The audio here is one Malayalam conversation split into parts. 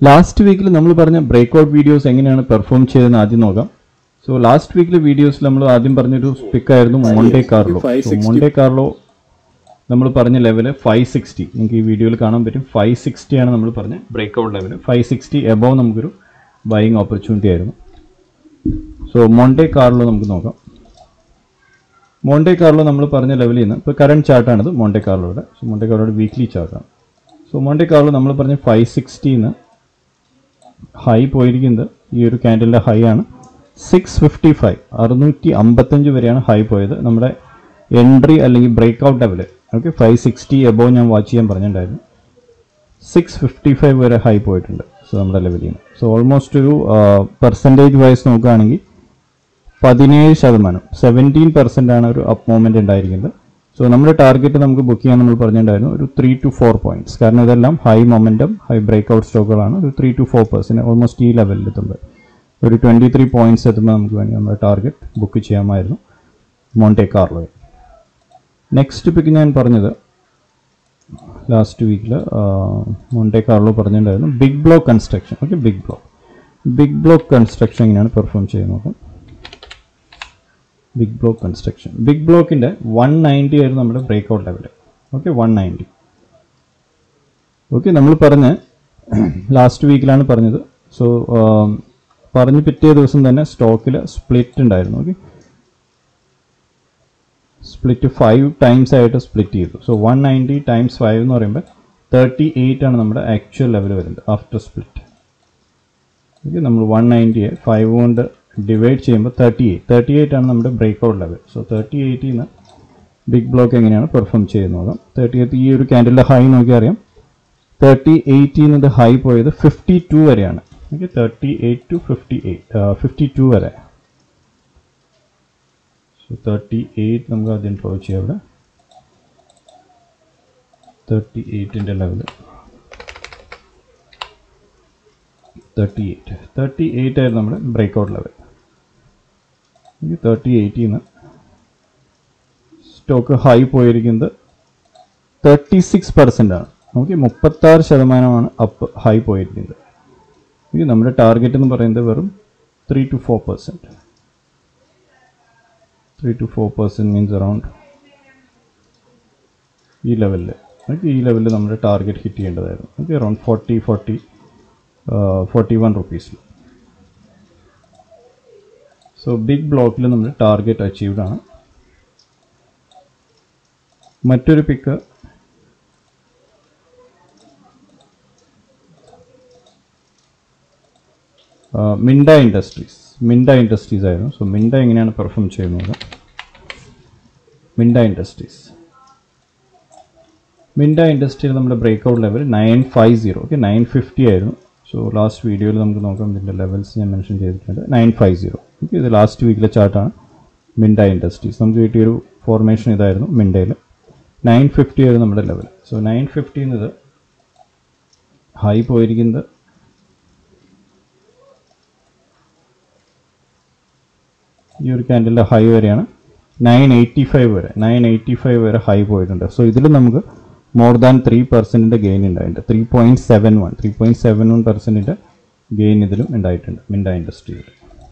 ലാസ്റ്റ് വീക്കിൽ നമ്മൾ പറഞ്ഞ ബ്രേക്ക്ഔട്ട് വീഡിയോസ് എങ്ങനെയാണ് പെർഫോം ചെയ്തതെന്ന് ആദ്യം നോക്കാം സോ ലാസ്റ്റ് വീക്കിലെ വീഡിയോസിൽ നമ്മൾ ആദ്യം പറഞ്ഞൊരു സ്പിക്ക് ആയിരുന്നു മോണ്ടെ കാർലോ മോണ്ടെ കാർലോ നമ്മൾ പറഞ്ഞ ലെവല് ഫൈവ് സിക്സ്റ്റി നിങ്ങൾക്ക് ഈ വീഡിയോയിൽ കാണാൻ പറ്റും ഫൈവ് സിക്സ്റ്റി ആണ് നമ്മൾ പറഞ്ഞ breakout level five sixty above നമുക്കൊരു ബൈയിങ് ഓപ്പർച്യൂണിറ്റി ആയിരുന്നു സോ മോണ്ടെ കാർലോ നമുക്ക് നോക്കാം മോണ്ടെ കാർലോ നമ്മൾ പറഞ്ഞ ലെവലിൽ നിന്ന് ഇപ്പോൾ കറണ്ട് ചാർട്ടാണിത് മോണ്ടെ കാർലോയുടെ സോ മോണ്ടെ കാർലോയുടെ വീക്ക്ലി ചാർട്ടാണ് സോ മോണ്ടെ കാർലോ നമ്മൾ പറഞ്ഞ ഫൈവ് സിക്സ്റ്റിന്ന് ഹൈ പോയിരിക്കുന്നത് ഈ ഒരു ക്യാൻഡലിൻ്റെ ഹൈ ആണ് സിക്സ് ഫിഫ്റ്റി ഫൈവ് അറുന്നൂറ്റി അമ്പത്തഞ്ച് വരെയാണ് ഹൈ പോയത് നമ്മുടെ എൻട്രി അല്ലെങ്കിൽ break out level okay five sixty above ഞാൻ വാച്ച് ചെയ്യാൻ പറഞ്ഞിട്ടുണ്ടായിരുന്നു സിക്സ് ഫിഫ്റ്റി ഫൈവ് വരെ ഹൈ പോയിട്ടുണ്ട് സോ നമ്മുടെ ലെവലിൽ നിന്ന് സോ ഓൾമോസ്റ്റ് ഒരു പെർസെൻറ്റേജ് വൈസ് നോക്കുകയാണെങ്കിൽ പതിനേഴ് ശതമാനം സെവൻറ്റീൻ പെർസെൻ്റ് ആണ് ഒരു അപ്പ് മൂവ്മെൻറ്റ് ഉണ്ടായിരിക്കുന്നത് സോ നമ്മുടെ ടാർഗറ്റ് നമുക്ക് ബുക്ക് ചെയ്യാൻ നമ്മൾ പറഞ്ഞിട്ടുണ്ടായിരുന്നു ഒരു ത്രീ ടു ഫോർ പോയിന്റ്സ് കാരണം ഇതെല്ലാം high momentum high break out സ്റ്റോക്കുകളാണ് ഒരു three to four percent almost ഈ ലെവലിൽ എത്തുമ്പോൾ ഒരു ട്വൻറ്റി ത്രീ പോയിന്റ്സ് എത്തുമ്പോൾ നമുക്ക് വേണമെങ്കിൽ നമ്മുടെ ടാർഗറ്റ് ബുക്ക് ചെയ്യാമായിരുന്നു മോണ്ടെ കാർലോയിൽ നെക്സ്റ്റ് പിക്ക് ഞാൻ പറഞ്ഞത് ലാസ്റ്റ് വീക്കിൽ മോണ്ടെ കാർലോ പറഞ്ഞിട്ടുണ്ടായിരുന്നു Big Block Construction okay Big Block Big Block Construction എങ്ങനെയാണ് പെർഫോം ചെയ്യുന്നത് നോക്കാം ബിഗ് ബ്ലോക്ക് കൺസ്ട്രക്ഷൻ ബിഗ് ബ്ലോക്കിൻ്റെ വൺ നയൻറ്റി ആയിരുന്നു നമ്മുടെ break out level okay one ninety okay നമ്മൾ പറഞ്ഞ ലാസ്റ്റ് വീക്കിലാണ് പറഞ്ഞത് സോ പറഞ്ഞ് പിറ്റേ ദിവസം തന്നെ സ്റ്റോക്കിൽ സ്പ്ലിറ്റ് ഉണ്ടായിരുന്നു ഓക്കെ സ്പ്ലിറ്റ് ഫൈവ് ടൈംസ് ആയിട്ട് സ്പ്ലിറ്റ് ചെയ്തു so one ninety times five എന്ന് പറയുമ്പോൾ തേർട്ടി എയ്റ്റ് ആണ് നമ്മുടെ ആക്ച്വൽ ലെവൽ വരുന്നത് ആഫ്റ്റർ സ്പ്ലിറ്റ് ഓക്കെ നമ്മൾ വൺ നയൻറ്റിയെ ഫൈവ് കൊണ്ട് ഡിവൈഡ് ചെയ്യുമ്പോൾ തേർട്ടി എയ്റ്റ് തേർട്ടി എയ്റ്റ് ആണ് നമ്മുടെ break out level so thirty എയ്റ്റിൽ നിന്ന് ബിഗ് ബ്ലോക്ക് എങ്ങനെയാണ് പെർഫോം ചെയ്യുന്നത് തേർട്ടി എയ്റ്റ് ഈ ഒരു ക്യാൻഡലിൻ്റെ ഹൈ നോക്കി അറിയാം തേർട്ടി എയ്റ്റിൽ നിന്ന് ഹൈ പോയത് ഫിഫ്റ്റി ടു വരെയാണ് okay thirty eight to fifty eight fifty two വരെ സോ തേർട്ടി എയ്റ്റ് നമുക്ക് ആദ്യം ഡ്രോ ചെയ്യാം ഇവിടെ തേർട്ടി എയ്റ്റിൻ്റെ level thirty eight thirty eight ആയിരുന്നു നമ്മുടെ ബ്രേക്ക് ഔട്ട് ലെവൽ തേർട്ടി എയ്റ്റിൽ നിന്ന് സ്റ്റോക്ക് ഹൈ പോയിരിക്കുന്നത് തേർട്ടി സിക്സ് പെർസെൻ്റ് ആണ് ഓക്കെ മുപ്പത്താറ് ശതമാനമാണ് അപ്പ് ഹൈ പോയിരിക്കുന്നത് ഓക്കെ നമ്മുടെ ടാർഗറ്റ് എന്ന് പറയുന്നത് വെറും three to four percent three to four percent means around ഈ ലെവലിൽ ഓക്കെ ഈ ലെവലിൽ നമ്മുടെ ടാർഗറ്റ് ഹിറ്റ് ചെയ്യേണ്ടതായിരുന്നു okay around forty forty forty one റുപ്പീസിൽ സോ ബിഗ് ബ്ലോക്കിൽ നമ്മൾ ടാർഗറ്റ് അച്ചീവ്ഡ് ആണ് മറ്റൊരു pick Minda Industries Minda Industries ആയിരുന്നു സോ മിൻഡ എങ്ങനെയാണ് പെർഫോം ചെയ്യുന്നത് മിൻഡ ഇൻഡസ്ട്രീസ് മിൻഡ ഇൻഡസ്ട്രിയിൽ നമ്മുടെ break out level nine five zero okay nine fifty ആയിരുന്നു സോ ലാസ്റ്റ് വീഡിയോയിൽ നമുക്ക് നോക്കാം ഇതിൻ്റെ ലെവൽസ് ഞാൻ മെൻഷൻ ചെയ്തിട്ടുണ്ട് നയൻ ഫൈവ് സീറോ ഓക്കെ ഇത് ലാസ്റ്റ് വീക്കിലെ ചാർട്ടാണ് മിൻഡ ഇൻഡസ്ട്രീസ് നമുക്ക് കിട്ടിയൊരു ഫോർമേഷൻ ഇതായിരുന്നു മിൻഡയിൽ നയൻ ഫിഫ്റ്റി ആയിരുന്നു നമ്മുടെ ലെവൽ സോ നയൻ ഫിഫ്റ്റി എന്നത് ഹൈ പോയിരിക്കുന്നത് ഈ ഒരു ക്യാൻഡലിൻ്റെ ഹൈ വരെയാണ് നയൻ എയ്റ്റി ഫൈവ് വരെ നയൻ എയ്റ്റി ഫൈവ് വരെ ഹൈ പോയിട്ടുണ്ട് സോ ഇതിൽ നമുക്ക് മോർ ദാൻ ത്രീ പെർസെൻറ്റിൻ്റെ ഗെയിൻ ഉണ്ടായിട്ടുണ്ട് three point seven one three point seven one പെർസെൻറ്റിൻ്റെ ഗെയിൻ ഇതിലും ഉണ്ടായിട്ടുണ്ട് മിൻഡ ഇൻഡസ്ട്രിയിൽ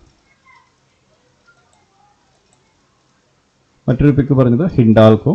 മറ്റൊരു പിക്ക് പറഞ്ഞത് ഹിൻഡാൽക്കോ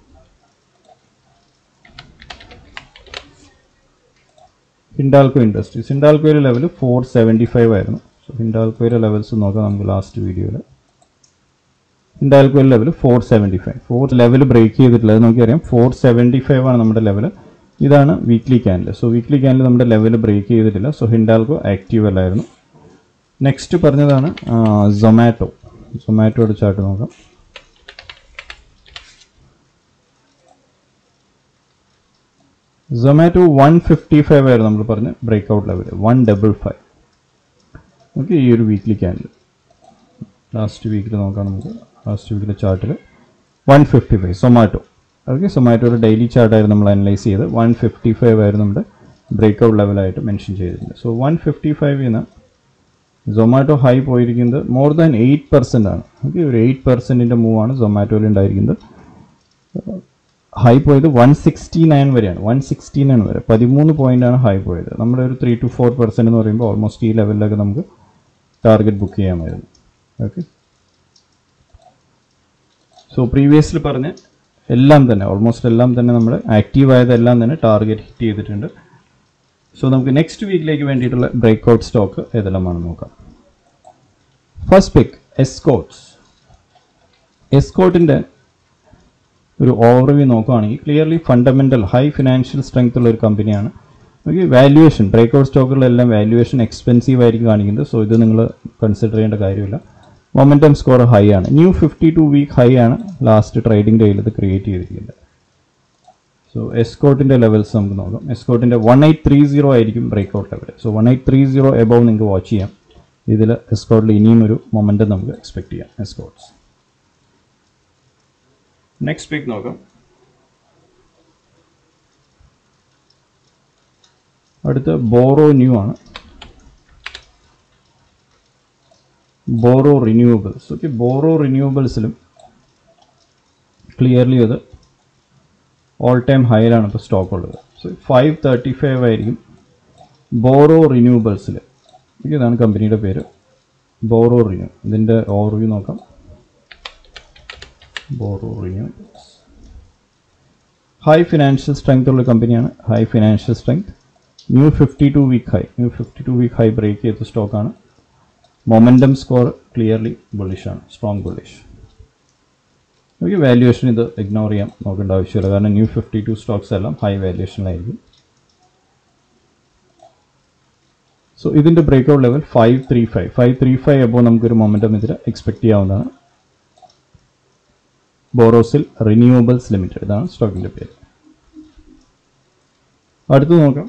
ഹിൻഡാൽക്കോ ഇൻഡസ്ട്രീസ് ഹിൻഡാൽക്കോയുടെ ലെവൽ ഫോർ സെവൻറ്റി ഫൈവ് ആയിരുന്നു സോ ഹിൻഡാൽക്കോയുടെ ലെവൽസ് നോക്കാം നമുക്ക് ലാസ്റ്റ് വീഡിയോയിൽ ഹിൻഡാൽക്കോയുടെ level four seventy five four level break ചെയ്തിട്ടില്ല അത് നമുക്കറിയാം ഫോർ സെവൻറ്റി ഫൈവ് ആണ് നമ്മുടെ ലെവൽ ഇതാണ് weekly candle so weekly candle നമ്മുടെ ലെവൽ ബ്രേക്ക് ചെയ്തിട്ടില്ല സോ ഹിൻഡാൽക്കോ ആക്റ്റീവ് അല്ലായിരുന്നു നെക്സ്റ്റ് പറഞ്ഞതാണ് സൊമാറ്റോ സൊമാറ്റോയുടെ ചാർട്ട് നോക്കാം സൊമാറ്റോ വൺ ഫിഫ്റ്റി ഫൈവ് ആയിരുന്നു നമ്മൾ പറഞ്ഞ break out level one double five okay ഈ ഒരു വീക്ക്ലി ക്യാൻഡിൽ ലാസ്റ്റ് വീക്കിൽ നോക്കാം നമുക്ക് ലാസ്റ്റ് വീക്കിലെ ചാർട്ടിൽ one fifty five Zomato okay സൊമാറ്റോയുടെ ഡെയിലി ചാർട്ടായിരുന്നു നമ്മൾ അനലൈസ് ചെയ്ത് വൺ ഫിഫ്റ്റി ഫൈവ് ആയിരുന്നു നമ്മുടെ ബ്രേക്ക് ഔട്ട് ലെവലായിട്ട് മെൻഷൻ ചെയ്തിട്ടുണ്ട് സോ വൺ ഫിഫ്റ്റി ഫൈവിൽ നിന്ന് സൊമാറ്റോ ഹൈ പോയിരിക്കുന്നത് മോർ ദാൻ എയ്റ്റ് പെർസെൻ്റ് ആണ് ഓക്കെ ഒരു എയ്റ്റ് പെർസെൻറ്റിൻ്റെ മൂവാണ് സൊമാറ്റോയിൽ ഉണ്ടായിരിക്കുന്നത് ഹൈ പോയത് വൺ സിക്സ്റ്റി നയൻ വരെയാണ് വൺ സിക്സ്റ്റി നയൻ വരെ പതിമൂന്ന് പോയിന്റാണ് ഹൈ പോയത് നമ്മുടെ ഒരു ത്രീ ടു ഫോർ പെർസെൻറ്റ് എന്ന് പറയുമ്പോൾ ഓൾമോസ്റ്റ് ഈ ലെവലിലൊക്കെ നമുക്ക് ടാർഗറ്റ് ബുക്ക് ചെയ്യാമായിരുന്നു ഓക്കെ സോ പ്രീവിയസിൽ പറഞ്ഞ എല്ലാം തന്നെ ഓൾമോസ്റ്റ് എല്ലാം തന്നെ നമ്മൾ ആക്റ്റീവ് ആയതെല്ലാം തന്നെ ടാർഗറ്റ് ഹിറ്റ് ചെയ്തിട്ടുണ്ട് സോ നമുക്ക് നെക്സ്റ്റ് വീക്കിലേക്ക് വേണ്ടിയിട്ടുള്ള ബ്രേക്ക് ഔട്ട് സ്റ്റോക്ക് ഏതെല്ലാമാണെന്ന് നോക്കാം ഫസ്റ്റ് പിക്ക് എസ്കോട്ട്സ് എസ്കോട്ടിൻ്റെ ഒരു ഓവർവ്യൂ നോക്കുകയാണെങ്കിൽ clearly fundamental high financial strength ഉള്ള ഒരു കമ്പനിയാണ് നമുക്ക് വാല്യുവേഷൻ ബ്രേക്ക് ഔട്ട് സ്റ്റോക്കുകളിലെല്ലാം വാല്യുവേഷൻ എക്സ്പെൻസീവ് ആയിരിക്കും കാണിക്കുന്നത് സോ ഇത് നിങ്ങൾ കൺസിഡർ ചെയ്യേണ്ട കാര്യമില്ല മൊമെൻറ്റം സ്കോർ ഹൈ ആണ് new fifty two week high ആണ് ലാസ്റ്റ് ട്രേഡിംഗ് ഡേയിൽ ഇത് ക്രിയേറ്റ് ചെയ്തിരിക്കുന്നത് സോ എസ്കോട്ടിൻ്റെ ലെവൽസ് നമുക്ക് നോക്കാം എസ്കോട്ടിൻ്റെ വൺ എയ്റ്റ് ത്രീ സീറോ ആയിരിക്കും break out level so one eight three zero above നിങ്ങൾക്ക് വാച്ച് ചെയ്യാം ഇതിൽ എസ്കോട്ടിൽ ഇനിയും ഒരു മൊമെൻറ്റം നമുക്ക് എക്സ്പെക്ട് ചെയ്യാം എസ്കോട്ട്സ് നെക്സ്റ്റ് പിക്ക് നോക്കാം അടുത്ത ബോറോ ന്യൂ ആണ് ബോറോ റിന്യൂവബിൾസ് ഓക്കെ ബോറോ റിന്യൂവബിൾസിലും ക്ലിയർലി അത് ഓൾ ടൈം ഹൈയിലാണ് ഇപ്പോൾ സ്റ്റോക്ക് ഉള്ളത് സോ ഫൈവ് തേർട്ടി ഫൈവ് ആയിരിക്കും ബോറോ റിന്യൂവബിൾസിൽ ഇതാണ് കമ്പനിയുടെ പേര് ബോറോ റിന്യൂ ഇതിൻ്റെ ഓവർവ്യൂ നോക്കാം Boro renew high financial strength ഉള്ള കമ്പനിയാണ് high financial strength new fifty two week high new fifty two week high break ചെയ്ത സ്റ്റോക്കാണ് മൊമെൻറ്റം സ്കോർ ക്ലിയർലി ബുള്ളിഷാണ് സ്ട്രോങ് ബുള്ളിഷ് നമുക്ക് വാല്യുവേഷൻ ഇത് ഇഗ്നോർ ചെയ്യാം നോക്കേണ്ട ആവശ്യമില്ല കാരണം ന്യൂ ഫിഫ്റ്റി ടു സ്റ്റോക്സ് എല്ലാം ഹൈ വാല്യുവേഷനിലായിരിക്കും സോ ഇതിൻ്റെ break out level five three five five three five അപ്പോൾ നമുക്കൊരു മൊമെൻറ്റം ഇതിൽ എക്സ്പെക്ട് ചെയ്യാവുന്നതാണ് ബോറോസിൽ റിന്യൂവബിൾസ് ലിമിറ്റഡ് ഇതാണ് സ്റ്റോക്കിൻ്റെ പേര് അടുത്ത് നോക്കാം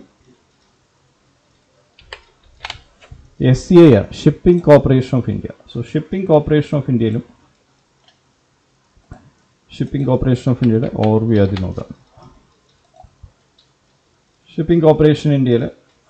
S C I R Shipping Corporation of India so Shipping Corporation of ഇന്ത്യയിലും ഷിപ്പിംഗ് കോർപ്പറേഷൻ ഓഫ് ഇന്ത്യയുടെ ഓവർവ്യൂ ആദ്യം നോക്കാം ഷിപ്പിംഗ് കോർപ്പറേഷൻ ഇന്ത്യയിൽ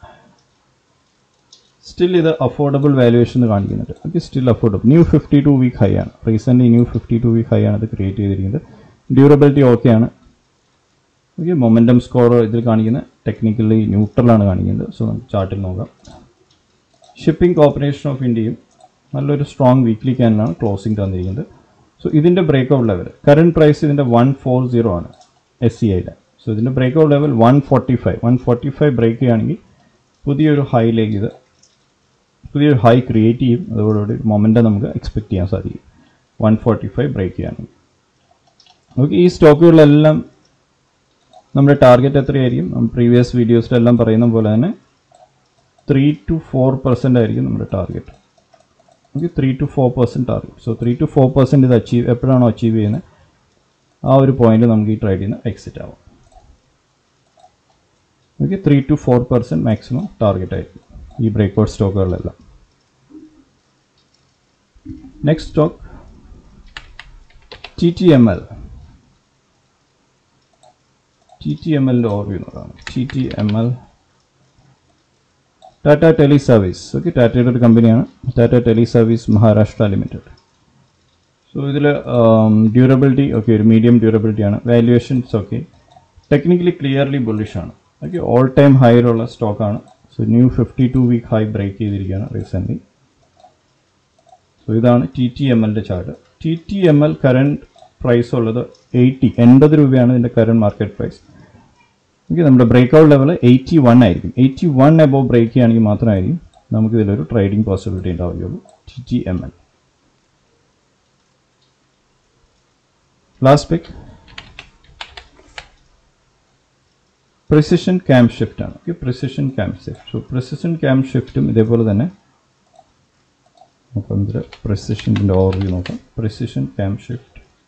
സ്റ്റിൽ ഇത് അഫോർഡബിൾ വാല്യുവേഷൻ എന്ന് കാണിക്കുന്നുണ്ട് okay still affordable new fifty two week high ആണ് recently new fifty two week high ആണ് ഇത് ക്രിയേറ്റ് ചെയ്തിരിക്കുന്നത് ഡ്യൂറബിലിറ്റി ഓക്കെ ആണ് ഓക്കെ മൊമെൻറ്റം സ്കോർ ഇതിൽ കാണിക്കുന്നത് ടെക്നിക്കലി ന്യൂട്രലാണ് കാണിക്കുന്നത് സോ നമുക്ക് ചാർട്ടിൽ നോക്കാം ഷിപ്പിംഗ് കോർപ്പറേഷൻ ഓഫ് ഇന്ത്യയും നല്ലൊരു സ്ട്രോങ് വീക്ക്ലി ക്യാനിലാണ് ക്ലോസിംഗ് തന്നിരിക്കുന്നത് സോ ഇതിൻ്റെ break out level current price ഇതിൻ്റെ വൺ ഫോർ സീറോ ആണ് എസ് സി ഐയുടെ സോ ഇതിൻ്റെ break out level one forty five one forty five break ചെയ്യുകയാണെങ്കിൽ പുതിയൊരു ഹൈയിലേക്ക് ഇത് പുതിയൊരു ഹൈ ക്രിയേറ്റ് ചെയ്യും അതോടുകൂടി മൊമെൻറ്റം നമുക്ക് എക്സ്പെക്ട് ചെയ്യാൻ സാധിക്കും വൺ ഫോർട്ടി ഫൈവ് ബ്രേക്ക് ചെയ്യുകയാണെങ്കിൽ നമുക്ക് ഈ സ്റ്റോക്കുകളിലെല്ലാം നമ്മുടെ ടാർഗറ്റ് എത്രയായിരിക്കും നമ്മൾ പ്രീവിയസ് വീഡിയോസിലെല്ലാം പറയുന്ന പോലെ തന്നെ ത്രീ ടു ഫോർ പെർസെൻ്റ് ആയിരിക്കും നമ്മുടെ target okay three to four percent target so three to four percent ഇത് അച്ചീവ് എപ്പോഴാണോ അച്ചീവ് ചെയ്യുന്നത് ആ ഒരു പോയിന്റ് നമുക്ക് ഈ ട്രേഡിൽ നിന്ന് എക്സിറ്റ് ആവാം okay three to four percent maximum target ആയിരിക്കും ഈ ബ്രേക്ക് ഔട്ട് സ്റ്റോക്കുകളിലെല്ലാം next stock T T M L T T M എല്ലിൻ്റെ ഓർവ്യൂ നോക്കാം T T M L Tata tele service okay ടാറ്റയുടെ ഒരു കമ്പനിയാണ് Tata tele service Maharashtra limited so ഇതിൽ ഡ്യൂറബിലിറ്റി ഓക്കെ ഒരു മീഡിയം ഡ്യൂറബിലിറ്റി ആണ് valuations okay technically clearly bullish ആണ് ഓക്കെ ഓൾ ടൈം ഹൈയിലുള്ള സ്റ്റോക്കാണ് so new fifty two week high break ചെയ്തിരിക്കുകയാണ് റീസെൻ്റ്ലി സോ ഇതാണ് ടി ടി എം എല്ലിൻ്റെ chart T T M L current price ഉള്ളത് എയ്റ്റി എൺപത് രൂപയാണ് ഇതിൻ്റെ കറണ്ട് മാർക്കറ്റ് പ്രൈസ് ഓക്കെ നമ്മുടെ break out level eighty one ആയിരിക്കും എയ്റ്റി വൺ എബോവ് ബ്രേക്ക് ചെയ്യുകയാണെങ്കിൽ മാത്രമായിരിക്കും നമുക്ക് ഇതിലൊരു ട്രേഡിംഗ് പോസിബിലിറ്റി ഉണ്ടാവുകയുള്ളൂ T T M L last pick precision cam shift ആണ് okay precision cam shift so precision cam ഷിഫ്റ്റും ഇതേപോലെ തന്നെ നോക്കാം ഇതിൽ പ്രിസിഷൻ്റെ ഓവർവ്യൂ നോക്കാം precision cam shift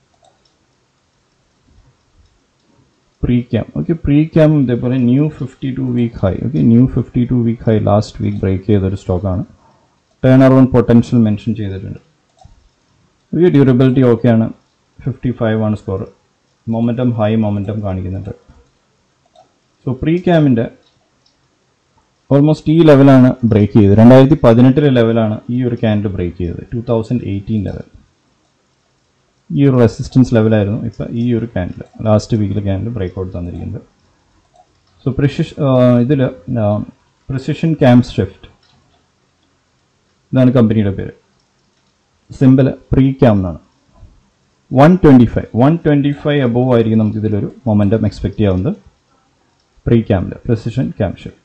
pre cam okay pre cam ഇതേപോലെ new fifty two week high okay new fifty two week high last week break ചെയ്തൊരു സ്റ്റോക്കാണ് ടേൺ അറൗണ്ട് പൊട്ടൻഷ്യൽ മെൻഷൻ ചെയ്തിട്ടുണ്ട് ഓക്കെ ഡ്യൂറബിലിറ്റി ഓക്കെയാണ് ഫിഫ്റ്റി ഫൈവ് ആണ് സ്കോർ മൊമെൻറ്റം ഹൈ മൊമെൻറ്റം കാണിക്കുന്നുണ്ട് സോ പ്രീ ക്യാമിൻ്റെ ഓൾമോസ്റ്റ് ഈ ലെവലാണ് ബ്രേക്ക് ചെയ്തത് രണ്ടായിരത്തി പതിനെട്ടിലെ ലെവലാണ് ഈ ഒരു ക്യാൻഡിൽ ബ്രേക്ക് ചെയ്തത് ടു തൗസൻഡ് എയ്റ്റീൻ ലെവൽ ഈ ഒരു റെസിസ്റ്റൻസ് ലെവലായിരുന്നു ഇപ്പോൾ ഈ ഒരു ക്യാൻഡിൽ ലാസ്റ്റ് വീക്കിൽ ക്യാൻഡിൽ ബ്രേക്ക് ഔട്ട് തന്നിരിക്കുന്നത് സോ പ്രിഷിഷ് ഇതിൽ പ്രിസിഷൻ ക്യാമ്പ് ഷിഫ്റ്റ് ഇതാണ് കമ്പനിയുടെ പേര് സിമ്പിൾ പ്രീ ക്യാം എന്നാണ് one twenty five one twenty five above ആയിരിക്കും നമുക്ക് ഇതിലൊരു മൊമെൻറ്റം എക്സ്പെക്ട് ചെയ്യാവുന്നത് പ്രീ ക്യാമിൽ പ്രിസിഷൻ ക്യാം ഷിഫ്റ്റ്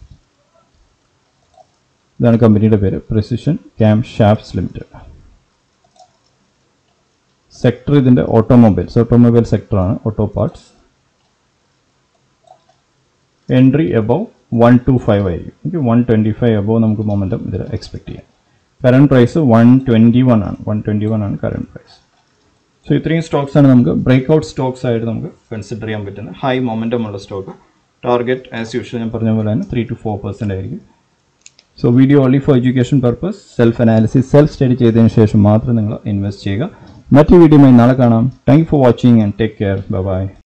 ഇതാണ് കമ്പനിയുടെ പേര് precision cam shafts limited sector ഇതിൻ്റെ ഓട്ടോമൊബൈൽസ് ഓട്ടോമൊബൈൽ സെക്ടറാണ് auto parts entry above one two five ആയിരിക്കും okay one twenty five above നമുക്ക് മൊമെൻറ്റം ഇതിൽ എക്സ്പെക്ട് ചെയ്യാം current price one twenty one ആണ് വൺ ട്വൻറ്റി വൺ ആണ് കറണ്ട് പ്രൈസ് സോ ഇത്രയും സ്റ്റോക്സ് ആണ് നമുക്ക് ബ്രേക്ക് ഔട്ട് സ്റ്റോക്സ് ആയിട്ട് നമുക്ക് കൺസിഡർ ചെയ്യാൻ പറ്റുന്ന ഹൈ മൊമെൻറ്റം ഉള്ള സ്റ്റോക്ക് ടാർഗറ്റ് ആസ് യൂഷ്വൽ ഞാൻ പറഞ്ഞ പോലെ തന്നെ ത്രീ ടു ഫോർ പെർസെൻ്റ് ആയിരിക്കും so video only for education purpose self analysis self study ചെയ്തതിന് ശേഷം മാത്രം നിങ്ങൾ ഇൻവെസ്റ്റ് ചെയ്യുക മറ്റു വീഡിയോയുമായി നാളെ കാണാം thank for watching and take care by